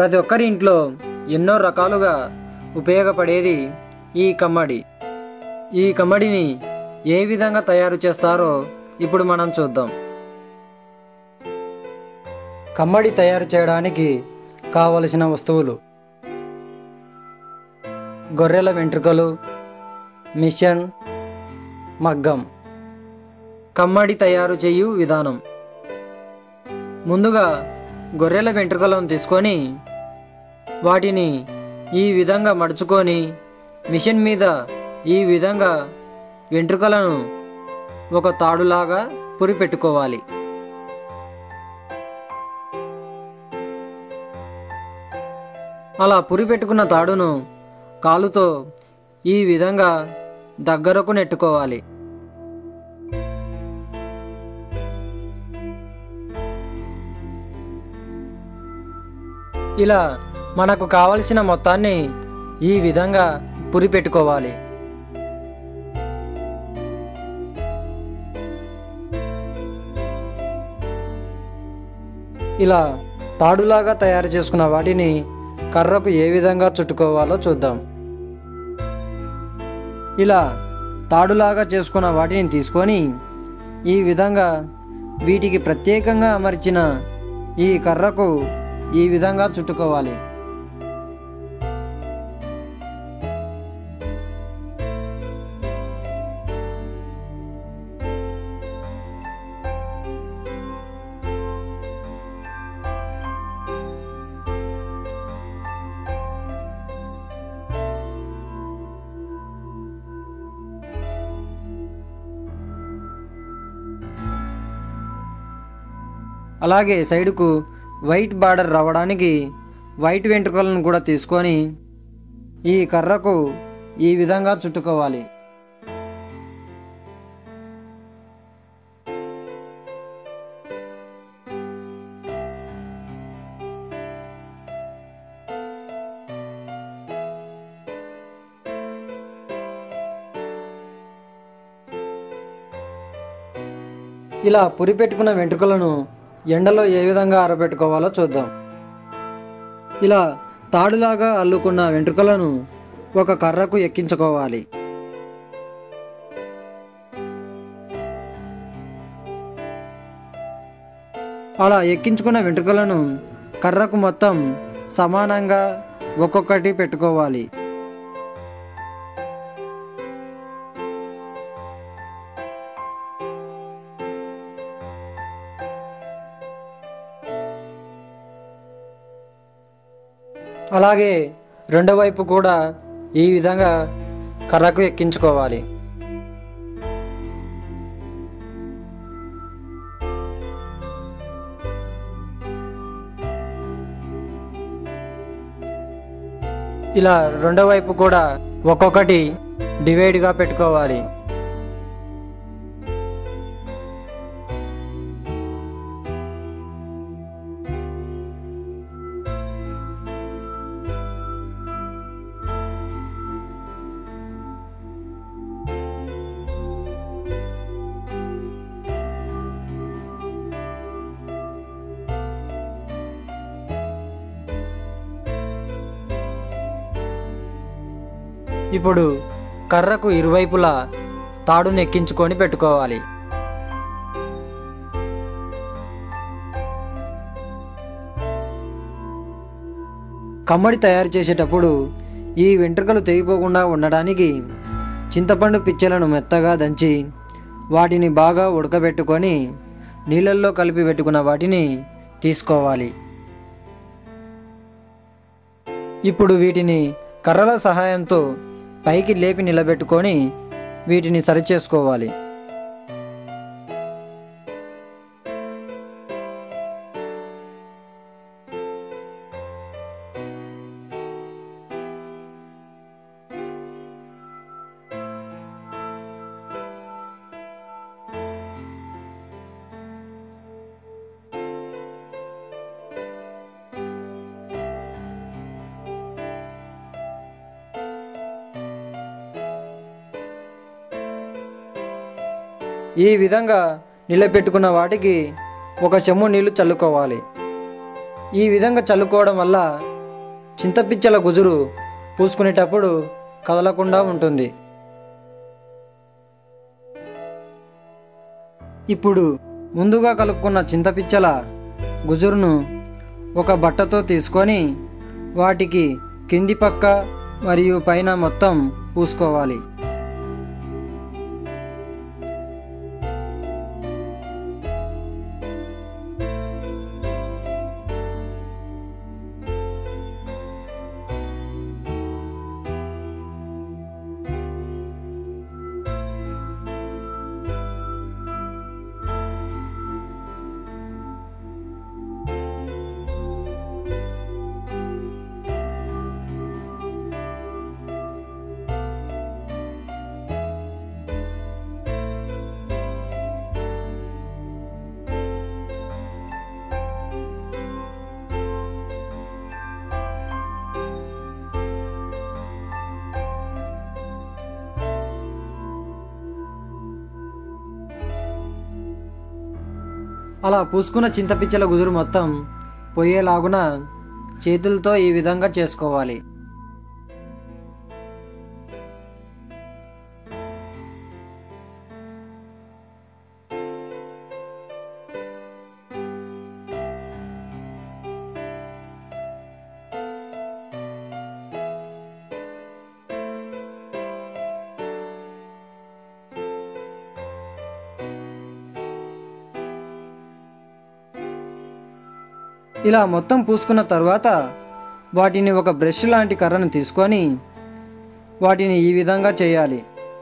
ప్రతి ఒక్కరి ఇంట్లో ఎన్నో రకాలుగా ఉపయోగపడేది ఈ కమ్మడి ఈ కమ్మడిని ఏ విధంగా తయారు చేస్తారో ఇప్పుడు మనం చూద్దాం కమ్మడి తయారు చేయడానికి కావలసిన వస్తువులు గొర్రెల వెంట్రుకలు మిషన్ మగ్గం కమ్మడి తయారు చేయు విధానం ముందుగా గొర్రెల వెంట్రుకలను తీసుకొని వాటిని ఈ విధంగా మడుచుకొని మిషన్ మీద ఈ విధంగా వెంట్రుకలను ఒక తాడులాగా పురి పెట్టుకోవాలి అలా పురి పెట్టుకున్న తాడును కాలుతో ఈ విధంగా దగ్గరకు నెట్టుకోవాలి ఇలా మనకు కావలసిన మొత్తాన్ని ఈ విధంగా పురి పెట్టుకోవాలి ఇలా తాడులాగా తయారు చేసుకున్న వాటిని కర్రకు ఏ విధంగా చుట్టుకోవాలో చూద్దాం ఇలా తాడులాగా చేసుకున్న వాటిని తీసుకొని ఈ విధంగా వీటికి ప్రత్యేకంగా అమర్చిన ఈ కర్రకు ఈ విధంగా చుట్టుకోవాలి అలాగే సైడుకు వైట్ బార్డర్ రావడానికి వైట్ వెంట్రుకలను కూడా తీసుకొని ఈ కర్రకు ఈ విధంగా చుట్టుకోవాలి ఇలా పురి పెట్టుకున్న వెంట్రుకలను ఎండలో ఏ విధంగా ఆరబెట్టుకోవాలో చూద్దాం ఇలా తాడులాగా అల్లుకున్న వెంట్రుకలను ఒక కర్రకు ఎక్కించుకోవాలి అలా ఎక్కించుకున్న వెంట్రుకలను కర్రకు మొత్తం సమానంగా ఒక్కొక్కటి పెట్టుకోవాలి అలాగే రెండో వైపు కూడా ఈ విధంగా కర్రకు ఎక్కించుకోవాలి ఇలా రెండో వైపు కూడా ఒక్కొక్కటి డివైడ్గా పెట్టుకోవాలి ఇప్పుడు కర్రకు ఇరువైపులా తాడును ఎక్కించుకొని పెట్టుకోవాలి కమ్మడి తయారు చేసేటప్పుడు ఈ వెంట్రుకలు తెగిపోకుండా ఉండడానికి చింతపండు పిచ్చలను మెత్తగా దంచి వాటిని బాగా ఉడకబెట్టుకొని నీళ్ళల్లో కలిపి పెట్టుకున్న వాటిని తీసుకోవాలి ఇప్పుడు వీటిని కర్రల సహాయంతో పైకి లేపి నిలబెట్టుకొని వీటిని సరిచేసుకోవాలి ఈ విధంగా నిలబెట్టుకున్న వాటికి ఒక చెమ్ము నీళ్లు చల్లుకోవాలి ఈ విధంగా చల్లుకోవడం వల్ల చింతపిచ్చల గుజురు పూసుకునేటప్పుడు కదలకుండా ఉంటుంది ఇప్పుడు ముందుగా కలుపుకున్న చింతపిచ్చల గుజురును ఒక బట్టతో తీసుకొని వాటికి కింది పక్క మరియు పైన మొత్తం పూసుకోవాలి అలా పూసుకున్న చింతపిచ్చల గుజురు మొత్తం పోయేలాగున చేతులతో ఈ విధంగా చేసుకోవాలి ఇలా మొత్తం పూసుకున్న తర్వాత వాటిని ఒక బ్రష్ లాంటి కర్రను తీసుకొని వాటిని ఈ విధంగా చేయాలి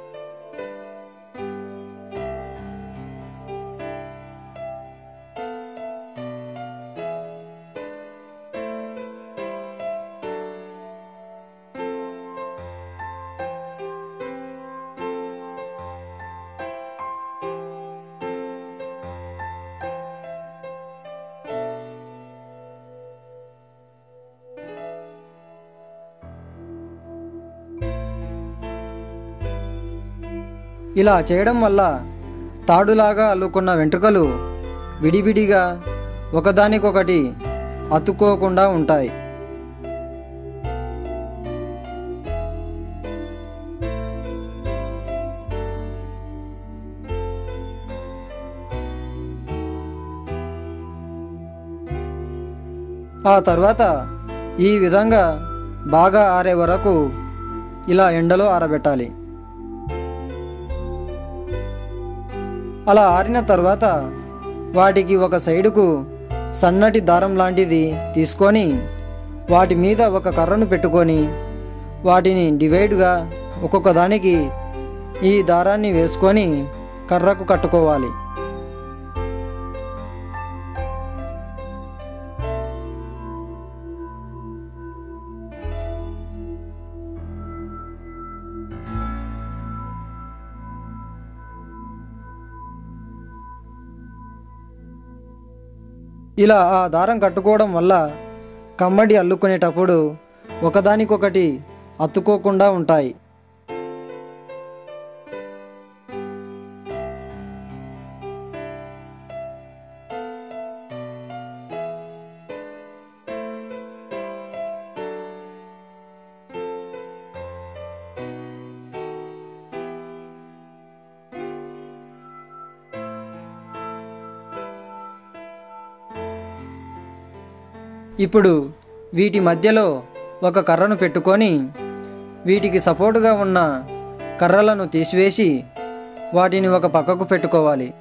ఇలా చేయడం వల్ల తాడులాగా అల్లుకున్న వెంట్రుకలు విడివిడిగా ఒకదానికొకటి అతుక్కోకుండా ఉంటాయి ఆ తర్వాత ఈ విధంగా బాగా ఆరే వరకు ఇలా ఎండలో ఆరబెట్టాలి అలా ఆరిన తర్వాత వాటికి ఒక సైడుకు సన్నటి దారం లాంటిది తీసుకొని వాటి మీద ఒక కర్రను పెట్టుకొని వాటిని డివైడ్గా ఒక్కొక్క దానికి ఈ దారాన్ని వేసుకొని కర్రకు కట్టుకోవాలి ఇలా ఆ దారం కట్టుకోవడం వల్ల కమ్మడి అల్లుకునేటప్పుడు ఒకదానికొకటి అతుక్కోకుండా ఉంటాయి ఇప్పుడు వీటి మధ్యలో ఒక కర్రను పెట్టుకొని వీటికి సపోర్టుగా ఉన్న కర్రలను తీసివేసి వాటిని ఒక పక్కకు పెట్టుకోవాలి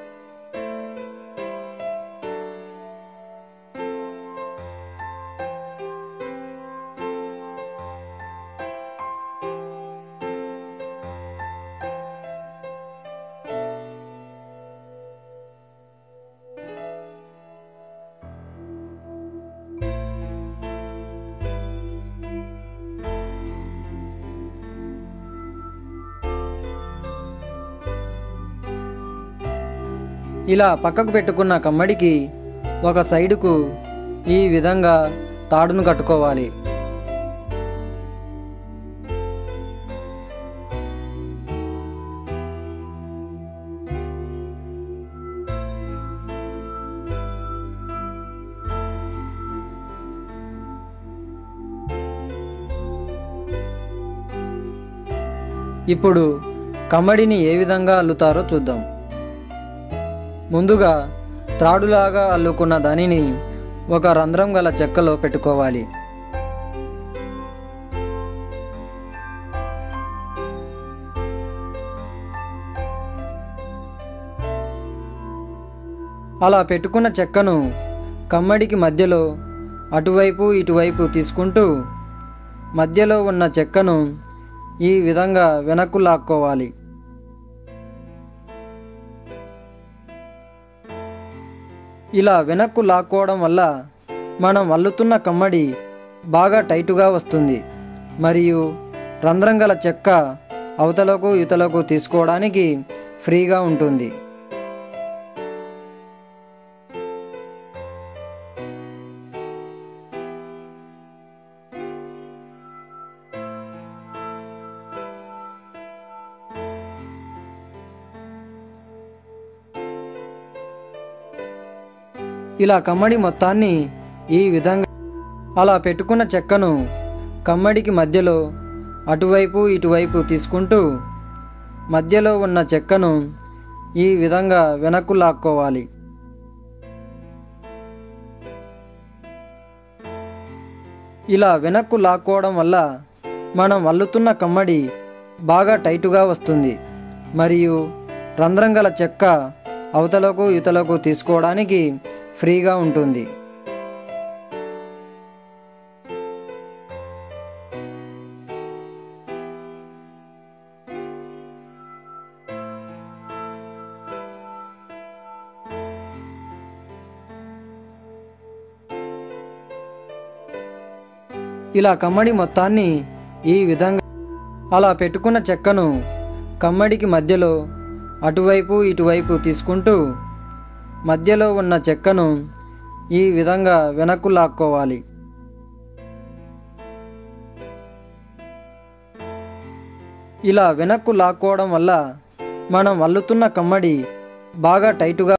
ఇలా పక్కకు పెట్టుకున్న కమ్మడికి ఒక సైడుకు ఈ విధంగా తాడును కట్టుకోవాలి ఇప్పుడు కమ్మడిని ఏ విధంగా అల్లుతారో చూద్దాం ముందుగా త్రాడులాగా అల్లుకున్న దానిని ఒక రంధ్రం గల చెక్కలో పెట్టుకోవాలి అలా పెట్టుకున్న చెక్కను కమ్మడికి మధ్యలో అటువైపు ఇటువైపు తీసుకుంటూ మధ్యలో ఉన్న చెక్కను ఈ విధంగా వెనక్కు లాక్కోవాలి ఇలా వెనక్కు లాక్కోవడం వల్ల మనం అల్లుతున్న కమ్మడి బాగా టైటుగా వస్తుంది మరియు రంధ్రం గల చెక్క అవతలకు ఇవతలకు తీసుకోవడానికి ఫ్రీగా ఉంటుంది ఇలా కమ్మడి మొత్తాన్ని ఈ విధంగా అలా పెట్టుకున్న చెక్కను కమ్మడికి మధ్యలో అటువైపు ఇటువైపు తీసుకుంటూ మధ్యలో ఉన్న చెక్కను ఈ విధంగా వెనక్కు లాక్కోవాలి ఇలా వెనక్కు లాక్కోవడం వల్ల మనం అల్లుతున్న కమ్మడి బాగా టైటుగా వస్తుంది మరియు రంధ్రం గల చెక్క అవతలకు ఇవతలకు తీసుకోవడానికి ఫ్రీగా ఉంటుంది ఇలా కమ్మడి మొత్తాన్ని ఈ విధంగా అలా పెట్టుకున్న చెక్కను కమ్మడికి మధ్యలో అటువైపు ఇటువైపు తీసుకుంటూ మధ్యలో ఉన్న చెక్కను ఈ విధంగా వెనక్కు లాక్కోవాలి ఇలా వెనక్కు లాక్కోవడం వల్ల మనం అల్లుతున్న కమ్మడి బాగా టైటుగా